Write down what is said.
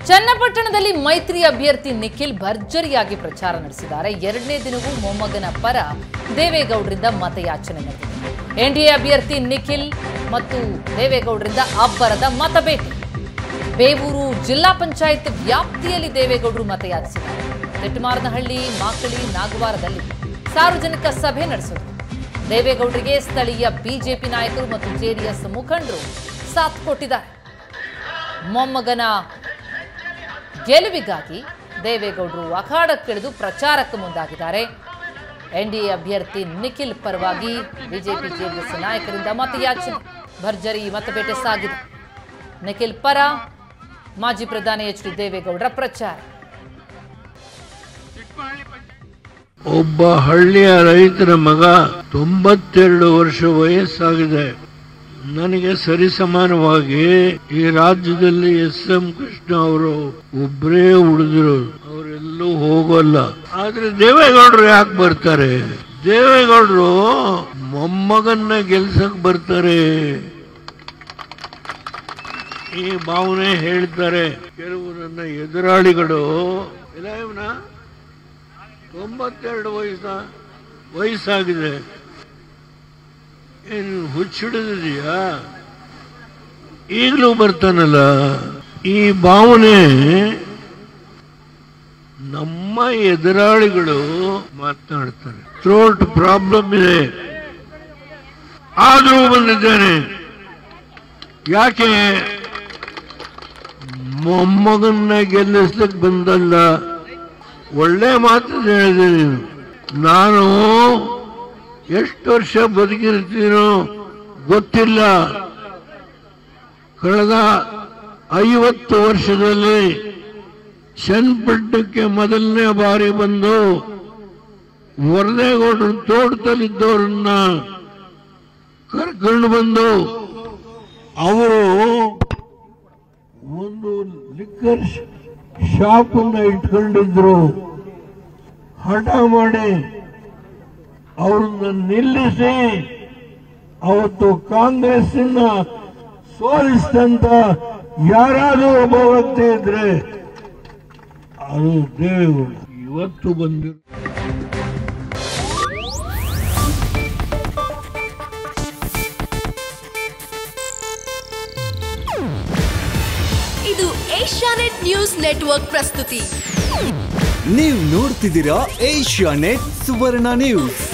ಚನ್ನಪಟ್ಟಣದಲ್ಲಿ ಮೈತ್ರಿ ಅಭ್ಯರ್ಥಿ ನಿಖಿಲ್ ಭರ್ಜರಿಯಾಗಿ ಪ್ರಚಾರ ನಡೆಸಿದ್ದಾರೆ ಎರಡನೇ ದಿನವೂ ಮೊಮ್ಮಗನ ಪರ ದೇವೇಗೌಡರಿಂದ ಮತಯಾಚನೆ ನಡೆದಿದೆ ಎನ್ಡಿಎ ಅಭ್ಯರ್ಥಿ ನಿಖಿಲ್ ಮತ್ತು ದೇವೇಗೌಡರಿಂದ ಅಬ್ಬರದ ಮತಬೇಟೆ ಬೇವೂರು ಜಿಲ್ಲಾ ಪಂಚಾಯತ್ ವ್ಯಾಪ್ತಿಯಲ್ಲಿ ದೇವೇಗೌಡರು ಮತಯಾಚಿಸಿದ್ದಾರೆ ತೆಟ್ಟಮಾರನಹಳ್ಳಿ ಮಾಕಳಿ ನಾಗವಾರದಲ್ಲಿ ಸಾರ್ವಜನಿಕ ಸಭೆ ನಡೆಸಿದರು ದೇವೇಗೌಡರಿಗೆ ಸ್ಥಳೀಯ ಬಿಜೆಪಿ ನಾಯಕರು ಮತ್ತು ಜೆಡಿಎಸ್ ಮುಖಂಡರು ಸಾಥ್ ಕೊಟ್ಟಿದ್ದಾರೆ ಮೊಮ್ಮಗನ ಗೆಲುವಿಗಾಗಿ ದೇವೇಗೌಡರು ಅಖಾಡಕ್ಕಿಳಿದು ಪ್ರಚಾರಕ್ಕೆ ಮುಂದಾಗಿದ್ದಾರೆ ಎನ್ಡಿಎ ಅಭ್ಯರ್ಥಿ ನಿಖಿಲ್ ಪರವಾಗಿ ಬಿಜೆಪಿ ಜೆಡಿಎಸ್ ನಾಯಕರಿಂದ ಮತಯಾಚನೆ ಭರ್ಜರಿ ಮತಬೇಟೆ ಸಾಗಿದೆ ನಿಖಿಲ್ ಪರ ಮಾಜಿ ಪ್ರಧಾನಿ ಎಚ್ ಡಿ ದೇವೇಗೌಡರ ಪ್ರಚಾರ ಒಬ್ಬ ಹಳ್ಳಿಯ ರೈತರ ಮಗ ತೊಂಬತ್ತೆರಡು ವರ್ಷ ವಯಸ್ಸಾಗಿದೆ ನನಗೆ ಸರಿಸಮಾನವಾಗಿ ಈ ರಾಜ್ಯದಲ್ಲಿ ಎಸ್ ಎಂ ಕೃಷ್ಣ ಅವರು ಒಬ್ಬರೇ ಉಳಿದ್ರು ಅವರೆಲ್ಲೂ ಹೋಗೋಲ್ಲ ಆದ್ರೆ ದೇವೇಗೌಡರು ಯಾಕೆ ಬರ್ತಾರೆ ದೇವೇಗೌಡರು ಮೊಮ್ಮಗನ್ನ ಗೆಲ್ಸಕ್ ಬರ್ತಾರೆ ಈ ಭಾವನೆ ಹೇಳ್ತಾರೆ ಕೆಲವು ನನ್ನ ಎದುರಾಳಿಗಳು ಇಲ್ಲ ಇವ್ನ? ತೊಂಬತ್ತೆರಡು ವಯಸ್ಸ ವಯಸ್ಸಾಗಿದೆ ಏನು ಹುಚ್ಚಿಡಿದೀಯಾ ಈಗಲೂ ಬರ್ತಾನಲ್ಲ ಈ ಭಾವನೆ ನಮ್ಮ ಎದುರಾಳಿಗಳು ಮಾತನಾಡ್ತಾರೆ ಥ್ರೋಟ್ ಪ್ರಾಬ್ಲಮ್ ಇದೆ ಆದರೂ ಬಂದಿದ್ದೇನೆ ಯಾಕೆ ಮೊಮ್ಮಗನ್ನ ಗೆಲ್ಲಿಸ್ಲಿಕ್ಕೆ ಬಂದಲ್ಲ ಒಳ್ಳೆ ಮಾತು ಹೇಳಿದೆ ನೀನು ನಾನು ಎಷ್ಟು ವರ್ಷ ಬದುಕಿರ್ತೀನೋ ಗೊತ್ತಿಲ್ಲ ಕಳೆದ ಐವತ್ತು ವರ್ಷದಲ್ಲಿ ಚನ್ನಪಟ್ಟಣಕ್ಕೆ ಮೊದಲನೇ ಬಾರಿ ಬಂದು ವರದೇಗೌಡರು ತೋಟದಲ್ಲಿದ್ದವರನ್ನ ಕರ್ಕೊಂಡು ಬಂದು ಅವರು ಒಂದು ಲಿಕ್ಕರ್ ಶಾಪ್ ಅನ್ನ ಇಟ್ಕೊಂಡಿದ್ರು ಹಠ ಮಾಡಿ ಅವ್ರನ್ನ ನಿಲ್ಲಿಸಿ ಅವತ್ತು ಕಾಂಗ್ರೆಸ್ಸಿನ ಸೋಲಿಸಿದಂತ ಯಾರಾದ್ರೂ ಒಬ್ಬ ವ್ಯಕ್ತಿ ಇದ್ರೆ ಅದು ದೇವೇಗೌಡ ಇವತ್ತು ಬಂದಿರೋ ಇದು ಏಷ್ಯಾನೆಟ್ ನ್ಯೂಸ್ ನೆಟ್ವರ್ಕ್ ಪ್ರಸ್ತುತಿ ನೀವು ನೋಡ್ತಿದ್ದೀರಾ ಏಷ್ಯಾ ನೆಟ್ ಸುವರ್ಣ ನ್ಯೂಸ್